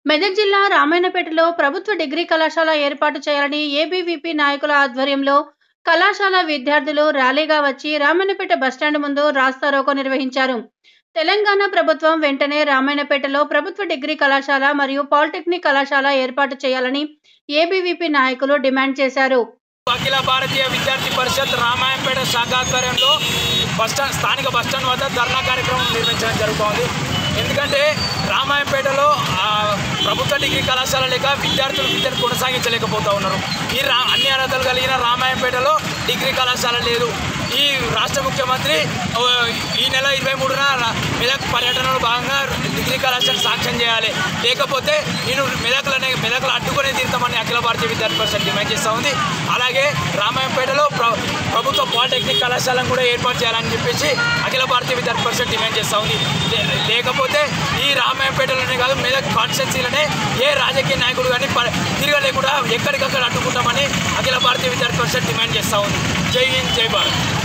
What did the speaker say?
మెదక్ జిల్లా రామాయణపేటలో ప్రభుత్వ డిగ్రీ కళాశాల ఏర్పాటు చేయాలని ఏబీవీపీ నాయకుల ఆధ్వర్యంలో కళాశాల విద్యార్థులు ర్యాలీగా వచ్చి రామాయణపేట బస్టాండ్ ముందు రాస్తారోకో నిర్వహించారు తెలంగాణ ప్రభుత్వం వెంటనే రామాయణపేటలో ప్రభుత్వ డిగ్రీ కళాశాల మరియు పాలిటెక్నిక్ కళాశాల ఏర్పాటు చేయాలని ఏబీవీపీ నాయకులు డిమాండ్ చేశారు అఖిల భారతీయ విద్యార్థి పరిషత్ రామాయంపేట శాఖ ఆధ్వర్యంలో బస్టాండ్ స్థానిక బస్టాండ్ వద్ద ధర్నా కార్యక్రమం నిర్వహించడం జరుగుతోంది ఎందుకంటే రామాయంపేటలో ఆ, ప్రభుత్వ డిగ్రీ కళాశాల లేక విద్యార్థులు విద్యను కొనసాగించలేకపోతూ ఉన్నారు ఈ రా అన్ని అర్హతలు కలిగిన రామాయంపేటలో డిగ్రీ కళాశాల లేదు ఈ రాష్ట్ర ముఖ్యమంత్రి ఓ, ఈ నెల ఇరవై మూడున రా- మెదక్ పర్యటనలో భాగంగా డిగ్రీ కళాశాల సాంక్షన్ చేయాలి లేకపోతే నేను మెదక్లనే మెదక్లు అడ్డుకునే తీరుతామని అఖిల భారతీయ విద్యార్థి పరిషత్ డిమాండ్ చేస్తూ ఉంది అలాగే రామాయంపేటలో ప్ర ప్రభుత్వ పాలిటెక్నిక్ కళాశాలను కూడా ఏర్పాటు చేయాలని చెప్పేసి అఖిల భారతీయ విద్యార్థి పరిషత్ డిమాండ్ చేస్తూ ఉంది లే- లేకపోతే ఈ రామాయంపేటలోనే కాదు మెదక్ కాన్స్టిట్యున్సీలోనే ఏ రాజకీయ నాయకుడు కానీ ప- తిరగలేకుండా ఎక్కడికక్కడ అడ్డుకుంటామని అఖిల భారతీయ విద్యార్థి పరిషత్ డిమాండ్ చేస్తూ ఉంది జై హింద్ జై భారత్